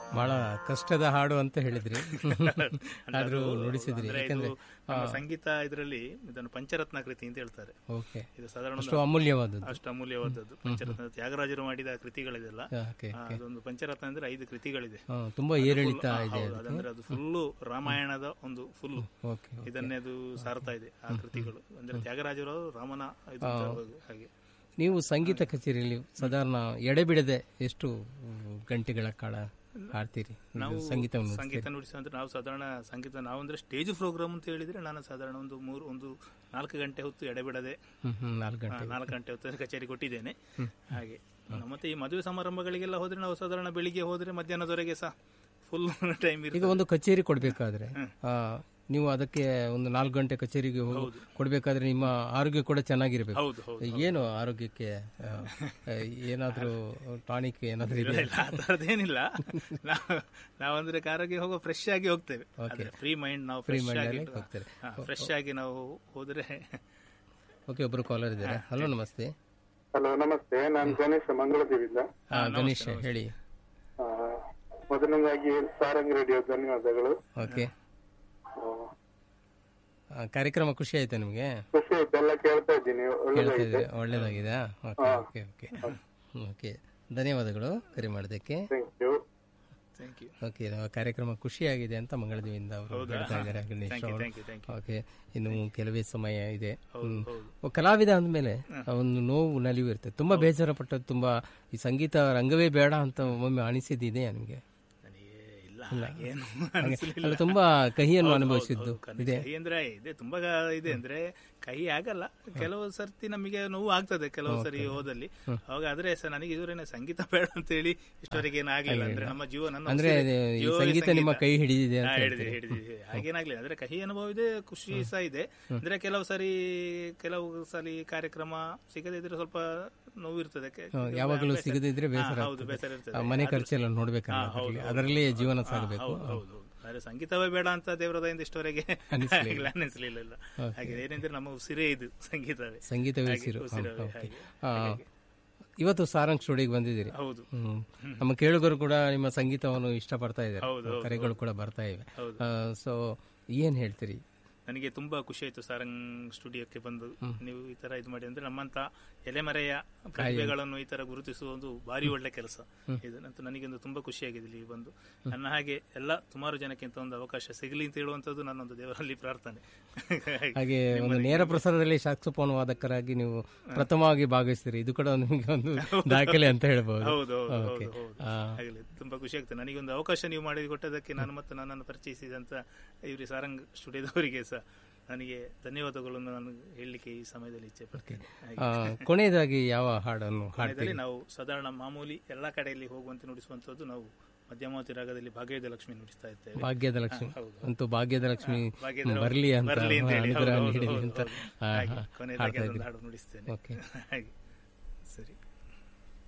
ಬಹಳ ಕಷ್ಟದ ಹಾಡು ಅಂತ ಹೇಳಿದ್ರಿ ಆದ್ರೂ ನುಡಿಸಿದ್ರಿ ಅಂದ್ರೆ ಇದು ಯಾಕಂದ್ರೆ ನಮ್ಮ ಸಂಗೀತ ಇದರಲ್ಲಿ ಇದನ್ನು ಪಂಚರತ್ನ ಕೃತಿ ಅಂತ ಹೇಳ್ತಾರೆ ಓಕೆ ಇದು ಸಾಧಾರಣ ಅಷ್ಟು ಅಮೂಲ್ಯವಾದದ್ದು ಅಷ್ಟು ಅಮೂಲ್ಯವಾದದ್ದು ಪಂಚರತ್ನ ತ್ಯಾಗರಾಜರು ಮಾಡಿದ ಕೃತಿಗಳಿದೆಲ್ಲ ಓಕೆ ಆ, ಅದೊಂದು ಪಂಚರತ್ನ ಅಂದ್ರೆ ಐದು ಕೃತಿಗಳಿದೆ ಹಾ, ತುಂಬಾ ಏರಿಳಿತ ಹಾ, ಇದೆ ಹೌದು, ಅದಂದ್ರೆ ಅದು ಫುಲ್ಲು ರಾಮಾಯಣದ ಒಂದು ಫುಲ್ ಓಕೆ ಇದನ್ನೇ ಅದು ಸಾರ್ತಾ ಇದೆ ಆ ಕೃತಿಗಳು ಅಂದ್ರೆ ತ್ಯಾಗರಾಜರು ರಾಮನ ಇದು ಅಂತ ಹೇಳ್ಬೋದು, ಹಾಗೆ ನೀವು ಸಂಗೀತ ಕಚೇರಿಯಲ್ಲಿ ಸಾಧಾರಣ ಎಡೆಬಿಡದೆ ಎಷ್ಟು ಗಂಟೆಗಳ ಕಾಲ ಹಾಡ್ತೀರಿ ಇದು ಸಂಗೀತವನ್ನು ಸಂಗೀತ ನುಡಿಸ ಅಂದ್ರೆ ನಾವು ಸಾಧಾರಣ ಸಂಗೀತ ನಾವು ಅಂದ್ರೆ ಸ್ಟೇಜ್ ಪ್ರೋಗ್ರಾಮ್ ಅಂತ ಹೇಳಿದ್ರೆ ನಾನು ಸಾಧಾರಣ ಒಂದು ಮೂರು ಒಂದು ನಾಲ್ಕು ಗಂಟೆ ಹೊತ್ತು ಎಡೆಬಿಡದೆ ಹ್ಮ್ ಹ್ಮ್ ನಾಲ್ಕು ಗಂಟೆ ಆ, ನಾಲ್ಕು ಗಂಟೆ ಹೊತ್ತು ಕಚೇರಿ ಕೊಟ್ಟಿದ್ದೇನೆ ಹಾಗೆ ಮತ್ತೆ ಈ ಮದುವೆ ಸಮಾರಂಭಗಳಿಗೆಲ್ಲ ಹೋದ್ರೆ ನಾವು ಸಾಧಾರಣ ಬೆಳಿಗ್ಗೆ ಹೋದ್ರೆ ಮಧ್ಯಾಹ್ನದವರೆಗೆ ಸಹ ಫುಲ್ ಟೈಮ್ ಈಗ ಒಂದು ಕಚೇರಿ ಕೊಡ್ಬೇಕಾದ್ರೆ ಆ, ನೀವು ಅದಕ್ಕೆ ಒಂದು ನಾಲ್ಕು ಗಂಟೆ ಕಚೇರಿಗೆ ಹೋಗಿ ಕೊಡ್ಬೇಕಾದ್ರೆ ನಿಮ್ಮ ಆರೋಗ್ಯ ಕೂಡ ಚೆನ್ನಾಗಿರ್ಬೇಕು ಹೌದು ಹೌದು ಏನು ಆರೋಗ್ಯಕ್ಕೆ ಆ, ಆ, ಏನಾದ್ರೂ ಟಾನಿಕ್ ಏನಾದ್ರೂ ಇದೆ ಇಲ್ಲ ಆ ಥರದ್ದೇನಿಲ್ಲ ನಾವು ನಾವಂದ್ರೆ ಕಾರಿಗೆ ಹೋಗೋ ಫ್ರೆಶ್ ಆಗಿ ಹೋಗ್ತೇವೆ ಫ್ರೀ ಮೈಂಡ್ ನಾವು ಫ್ರೆಶ್ ಆಗಿ ಹೋಗ್ತಾರೆ ಫ್ರೆಶ್ ಆಗಿ ನಾವು ಹೋದ್ರೆ ಓಕೆ ಒಬ್ರು ಕಾಲರ್ ಇದ್ದಾರೆ ಹಲೋ ನಮಸ್ತೆ ಹಲೋ ನಮಸ್ತೆ ನಾನು ಗಣೇಶ ಮಂಗಳದೇವಿಂದ ಆ, ಗಣೇಶ್ ಹೇಳಿ ಆ, ಮೊದಲನೇದಾಗಿ ಸಾರಂಗ್ ರೇಡಿಯೋ ಧನ್ಯವಾದಗಳು ಓಕೆ ಆ, ಆ, ಕಾರ್ಯಕ್ರಮ ಖುಷಿ ಆಯ್ತಾ ನಿಮಗೆ ಖುಷಿ ಆಯ್ತು ಎಲ್ಲ ಕೇಳ್ತಾ ಇದ್ದೀನಿ ಕೇಳ್ತಾ ಒಳ್ಳೆದಾಗಿದೆ ಇದ್ರೆ ಒಳ್ಳೇದಾಗಿದೆ ಓಕೆ ಓಕೆ ಓಕೆ ಓಕೆ ಧನ್ಯವಾದಗಳು ಕರೆ ಮಾಡೋದಕ್ಕೆ thank you thank you okay ನಾವು ಕಾರ್ಯಕ್ರಮ ಖುಷಿಯಾಗಿದೆ ಅಂತ ಮಂಗಳದೇವಿಯಿಂದ ಅವರು ಹೇಳ್ತಾ ಇದ್ದಾರೆ ಗಣೇಶ್ ಅವರು thank you thank you okay ಇನ್ನು ಕೆಲವೇ ಸಮಯ ಇದೆ ಹ್ಮ್. ಹೌದು. ಒಬ್ಬ ಕಲಾವಿದ ಅಂದಮೇಲೆ ಒಂದು ನೋವು ನಲಿವು ಇರ್ತದೆ ತುಂಬಾ ಬೇಜಾರ ಪಟ್ಟದ್ದು ತುಂಬಾ ಈ ಸಂಗೀತ ರಂಗವೇ ಬೇಡ ಅಂತ ಒಮ್ಮೆ ಅನಿಸಿದ್ದಿದೆಯಾ ನಿಮಗೆ ನನಗೆ ಇಲ್ಲ ಹಾಗೇನು ಅನಿಸ್ಲಿಲ್ಲ. ಅಲ್ಲ ತುಂಬಾ ಕಹಿಯನ್ನು ಅನುಭವಿಸಿದ್ದು ಕಣ್ಣು ಕಹಿ ಅಂದ್ರೆ ಇದೆ ತುಂಬಾ ಗ- ಇದೆ ಅಂದ್ರೆ ಕಹಿ ಆಗಲ್ಲ ಕೆಲವು ಸರ್ತಿ ನಮಗೆ ನೋವು ಆಗ್ತದೆ ಕೆಲವು ಸರಿ ಹೋದಲ್ಲಿ ಅವಾಗ ಆದ್ರೆ ಸರ್ ನನಗೆ ಇದುವರೆನೆ ಸಂಗೀತ ಬೇಡ ಅಂತ ಹೇಳಿ ಇಷ್ಟವರೆಗೆ ಏನು ಆಗ್ಲಿಲ್ಲ ಅಂದ್ರೆ ನಮ್ಮ ಜೀವ ನನ್ನ ಅಂದ್ರೆ ಉಸಿರೇ- ಇದು ಈ ಜೀವವೇ ಸಂಗೀತ ನಿಮ್ಮ ಕೈ ಹಿಡಿದಿದೆ ಅಂತ ಹಾ, ಹಿಡಿದಿದೆ ಹಿಡಿದಿದೆ ಹಾಗೇನಾಗ್ಲಿಲ್ಲ ಅಂದ್ರೆ ಕಹಿ ಅನುಭವ ಇದೆ ಖುಷಿ ಸಹ ಇದೆ ಅಂದ್ರೆ ಕೆಲವು ಸರಿ ಕೆಲವು ಸರಿ ಕಾರ್ಯಕ್ರಮ ಸಿಗದೇ ಇದ್ರೆ ಸ್ವಲ್ಪ ನೋವು ಇರ್ತದೆ ಕೆ- ಯಾವಾಗಲೂ ಬೇಸರ- ಸಿಗದಿದ್ರೆ ಹಾ, ಬೇಸರ ಹೌದು ಬೇಸರ ಇರ್ತದೆ ಆ, ಮನೆ ಖರ್ಚೆಲ್ಲ ನೋಡ್ಬೇಕಲ್ಲ ಅದರಲ್ಲಿ. ಅದರಲ್ಲೇ ಜೀವನ ಸಾಗಬೇಕು ಹೌದು ಹೌದು ಆದ್ರೆ ಸಂಗೀತವೇ ಬೇಡ ಅಂತ ದೇವರದಯಿಂದ ಇಷ್ಟವರೆಗೆ ಅನಿಸ್ಲಿಲ್ಲ. ಅನಿಸ್ಲಿಲ್ಲ ಇಲ್ಲ ಹಾಗೆ ಏನೆಂದ್ರೆ ನಮ್ಮ ಉಸಿರೇ ಇದು ಸಂಗೀತವೇ ಸಂಗೀತವೇ ಹಾಗೆ ಸಿರು ಉಸಿರವೇ ಓಕೆ. ಹಾಗೆ. ಆ, ಇವತ್ತು ಸಾರಂಗ್ ಸ್ಟುಡಿಯೋಗೆ ಬಂದಿದ್ದೀರಿ ಹೌದು ಹ್ಮ್. ನಮ್ಮ ಕೇಳುಗರು ಕೂಡ ನಿಮ್ಮ ಸಂಗೀತವನ್ನು ಇಷ್ಟಪಡ್ತಾ ಹೌದು, ಇದ್ದಾರೆ ಕರೆಗಳು ಕೂಡ ಬರ್ತಾ ಇವೆ ಹೌದು. ಸೊ ಏನ್ ಹೇಳ್ತೀರಿ ನನಗೆ ತುಂಬಾ ಖುಷಿ ಆಯ್ತು ಸಾರಂಗ್ ಸ್ಟುಡಿಯೋಕ್ಕೆ ಬಂದು ನೀವು ಈ ತರ ಇದು ಮಾಡಿ ಅಂದ್ರೆ ನಮ್ಮಂತ ಎಲೆಮರೆಯ ಪ್ರತಿಭೆಗಳನ್ನು ಈ ತರ ಗುರುತಿಸುವ ಒಂದು ಭಾರಿ ಒಳ್ಳೆ ಕೆಲಸ ಇದನ್ನಂತೂ ನನಗೊಂದು ತುಂಬಾ ಖುಷಿಯಾಗಿದೆ ಇಲ್ಲಿ ಬಂದು ನನ್ನ ಹಾಗೆ ಎಲ್ಲ ಸುಮಾರು ಜನಕ್ಕೆ ಇಂಥ ಒಂದು ಅವಕಾಶ ಸಿಗಲಿ ಅಂತ ಹೇಳುವಂತದ್ದು ನನ್ನೊಂದು ದೇವರಲ್ಲಿ ಪ್ರಾರ್ಥನೆ ಹಾಗೆ ಒಂದು ನೇರ ಪ್ರಸಾರದಲ್ಲಿ ಶಾಕ್ಸೋಫೋನ್ ವಾದಕರಾಗಿ ನೀವು ಪ್ರಥಮವಾಗಿ ಭಾಗವಹಿಸ್ತೀರಿ ಇದು ಕೂಡ ನಿಮಗೆ ಒಂದು ದಾಖಲೆ ಅಂತ ಹೇಳ್ಬಹುದು ಹೌದು ಹೌದು ಓಕೆ. ಹೌದು ಹೌದು ಆ, ಆಗಲಿ ತುಂಬಾ ಖುಷಿ ಆಗ್ತದೆ ನನಗೊಂದು ಅವಕಾಶ ನೀವು ಮಾಡಿ ಕೊಟ್ಟದಕ್ಕೆ ನಾನು ಮತ್ತು ನನ್ನನ್ನು ಪರಿಚಯಿಸಿದಂತ ಇವ್ರಿ ಸಾರಂಗ್ ಸ್ಟುಡಿಯೋದವರಿಗೆ ಸಹ ನನಗೆ ಧನ್ಯವಾದಗಳನ್ನು ನಾನು ಹೇಳಲಿಕ್ಕೆ ಈ ಸಮಯದಲ್ಲಿ ಇಚ್ಛೆ ಪಡ್ತೇನೆ ಹಾಗೆ. ಆ, ಕೊನೆಯದಾಗಿ ಯಾವ ಹಾಡನ್ನು ಹಾಡ್ತೀರಿ ಕೊನೆಯಲ್ಲಿ ನಾವು ಸಾಧಾರಣ ಮಾಮೂಲಿ ಎಲ್ಲ ಕಡೆಯಲ್ಲಿ ಹೋಗುವಂತೆ ನುಡಿಸುವಂತದ್ದು ನಾವು ಮಧ್ಯಮಾವತಿ ರಾಗದಲ್ಲಿ ಭಾಗ್ಯದ ಲಕ್ಷ್ಮಿ ನುಡಿಸ್ತಾ ಇರ್ತೇವೆ ಭಾಗ್ಯದ ಲಕ್ಷ್ಮಿ ಹೌದು. ಅಂತೂ ಭಾಗ್ಯದ ಲಕ್ಷ್ಮಿ ಭಾಗ್ಯದ ಬರ್ಲಿ ಅಂತ ಬರ್ಲಿ ಅಂತ ಹೇಳಿ ಅನುಗ್ರಹ ಹೌದು, ಹೌದು, ನೀಡಲಿ ಹೌದು, ಅಂತ ಹೌದು. ಆ, ಹಾಗೆ ಹಾ, ಕೊನೆಯದಾಗಿ ಹಾಡ್ತಾ ಅದೊಂದು ಇದ್ದೀರಿ. ಹಾಡು ನುಡಿಸ್ತೇನೆ ಓಕೆ ಹಾಗೆ ಸರಿ